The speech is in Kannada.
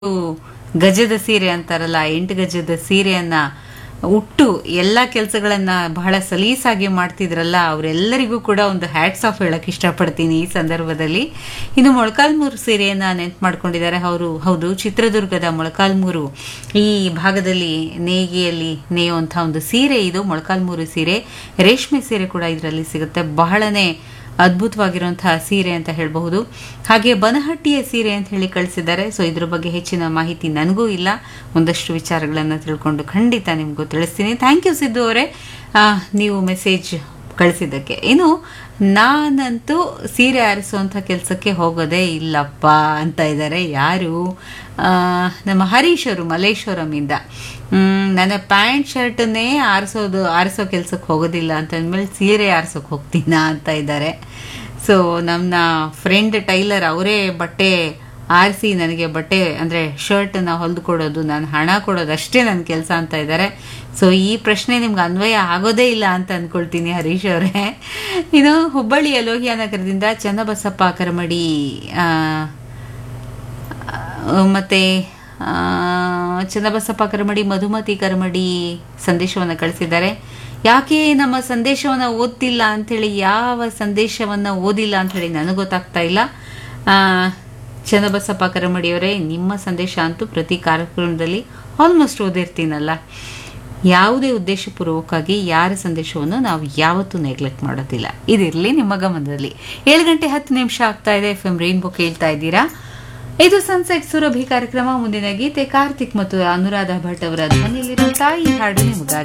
ಗಜದ ಸೀರೆ ಅಂತಾರಲ್ಲ ಎಂಟು ಗಜದ ಸೀರೆಯನ್ನ ಉಟ್ಟು ಎಲ್ಲ ಕೆಲಸಗಳನ್ನ ಬಹಳ ಸಲೀಸಾಗಿ ಮಾಡ್ತಿದ್ರಲ್ಲ ಅವರೆಲ್ಲರಿಗೂ ಕೂಡ ಒಂದು ಹ್ಯಾಟ್ಸ್ ಆಫ್ ಹೇಳಕ್ ಇಷ್ಟಪಡ್ತೀನಿ ಈ ಸಂದರ್ಭದಲ್ಲಿ ಇನ್ನು ಮೊಳಕಾಲ್ಮೂರು ಸೀರೆಯನ್ನ ನೆನ್ಪು ಮಾಡ್ಕೊಂಡಿದ್ದಾರೆ ಅವರು ಹೌದು ಚಿತ್ರದುರ್ಗದ ಮೊಳಕಾಲ್ಮೂರು ಈ ಭಾಗದಲ್ಲಿ ನೇಯ್ಗೆಯಲ್ಲಿ ನೇಯುವಂಥ ಒಂದು ಸೀರೆ ಇದು ಮೊಳಕಾಲ್ಮೂರು ಸೀರೆ ರೇಷ್ಮೆ ಸೀರೆ ಕೂಡ ಇದರಲ್ಲಿ ಸಿಗುತ್ತೆ ಬಹಳನೇ ಅದ್ಭುತವಾಗಿರುವಂತಹ ಸೀರೆ ಅಂತ ಹೇಳಬಹುದು ಹಾಗೆ ಬನಹಟ್ಟಿಯ ಸೀರೆ ಅಂತ ಹೇಳಿ ಕಳಿಸಿದ್ದಾರೆ ಸೊ ಇದ್ರ ಬಗ್ಗೆ ಹೆಚ್ಚಿನ ಮಾಹಿತಿ ನನಗೂ ಇಲ್ಲ ಒಂದಷ್ಟು ವಿಚಾರಗಳನ್ನು ತಿಳ್ಕೊಂಡು ಖಂಡಿತ ನಿಮಗೂ ತಿಳಿಸ್ತೀನಿ ಥ್ಯಾಂಕ್ ಯು ಸಿದ್ದು ಅವರೇ ಆ, ನೀವು ಮೆಸೇಜ್ ಕಳಿಸಿದ್ದಕ್ಕೆ ಇನ್ನು ನಾನಂತೂ ಸೀರೆ ಆರಿಸುವಂಥ ಕೆಲಸಕ್ಕೆ ಹೋಗೋದೇ ಇಲ್ಲಪ್ಪ ಅಂತ ಇದ್ದಾರೆ ಯಾರು ಆ, ನಮ್ಮ ಹರೀಶ್ ಅವರು ಮಲ್ಲೇಶ್ವರಮಿಂದ ಮ್, ನನ್ನ ಪ್ಯಾಂಟ್ ಶರ್ಟನ್ನೇ ಆರಿಸೋದು ಆರಿಸೋ ಕೆಲಸಕ್ಕೆ ಹೋಗೋದಿಲ್ಲ ಅಂತ ಅಂದಮೇಲೆ ಸೀರೆ ಆರಿಸೋಕೆ ಹೋಗ್ತೀನಾ ಅಂತ ಇದ್ದಾರೆ ಸೊ ನಮ್ಮ ಫ್ರೆಂಡ್ ಟೈಲರ್ ಅವರೇ ಬಟ್ಟೆ ಆರಿಸಿ ನನಗೆ ಬಟ್ಟೆ ಅಂದರೆ ಶರ್ಟನ್ನು ಹೊಲಿದು ಕೊಡೋದು ನಾನು ಹಣ ಕೊಡೋದು ಅಷ್ಟೇ ನನ್ನ ಕೆಲಸ ಅಂತ ಇದ್ದಾರೆ ಸೊ ಈ ಪ್ರಶ್ನೆ ನಿಮ್ಗೆ ಅನ್ವಯ ಆಗೋದೇ ಇಲ್ಲ ಅಂತ ಅಂದ್ಕೊಳ್ತೀನಿ ಹರೀಶ್ ಅವರೇ ಇನ್ನು ಹುಬ್ಬಳ್ಳಿಯ ಲೋಹಿಯಾ ನಗರದಿಂದ ಚನ್ನಬಸಪ್ಪ ಕರಮಡಿ ಆ, ಆ, ಮತ್ತೆ ಆ, ಚನ್ನಬಸಪ್ಪ ಕರಮಡಿ ಮಧುಮತಿ ಕರಮಡಿ ಸಂದೇಶವನ್ನು ಕಳಿಸಿದ್ದಾರೆ ಯಾಕೆ ನಮ್ಮ ಸಂದೇಶವನ್ನು ಓದ್ತಿಲ್ಲ ಅಂಥೇಳಿ ಯಾವ ಸಂದೇಶವನ್ನು ಓದಿಲ್ಲ ಅಂಥೇಳಿ ನನಗೆ ಗೊತ್ತಾಗ್ತಾ ಇಲ್ಲ ಆ, ಚನ್ನಬಸಪ್ಪ ಕರಮಡಿಯವರೇ ನಿಮ್ಮ ಸಂದೇಶ ಅಂತೂ ಪ್ರತಿ ಕಾರ್ಯಕ್ರಮದಲ್ಲಿ ಆಲ್ಮೋಸ್ಟ್ ಓದಿರ್ತೀನಲ್ಲ ಯಾವುದೇ ಉದ್ದೇಶಪೂರ್ವಕವಾಗಿ ಯಾರ ಸಂದೇಶವನ್ನು ನಾವು ಯಾವತ್ತೂ ನೆಗ್ಲೆಕ್ಟ್ ಮಾಡೋದಿಲ್ಲ ಇದಿರಲಿ ನಿಮ್ಮ ಗಮನದಲ್ಲಿ ಏಳು ಗಂಟೆ ಹತ್ತು ನಿಮಿಷ ಆಗ್ತಾ ಇದೆ ಎಫ್ ಎಂ ರೈನ್ಬೋ ಕೇಳ್ತಾ ಇದ್ದೀರಾ ಇದು ಸನ್ಸೆಟ್ ಸುರಭಿ ಕಾರ್ಯಕ್ರಮ ಮುಂದಿನ ಗೀತೆ ಕಾರ್ತಿಕ್ ಮತ್ತು ಅನುರಾಧ ಭಟ್ ಅವರ ಧ್ವನಿಯಲ್ಲಿರುವಂತಹ ಈ ಹಾಡು ನಿಮಗಾಗಿ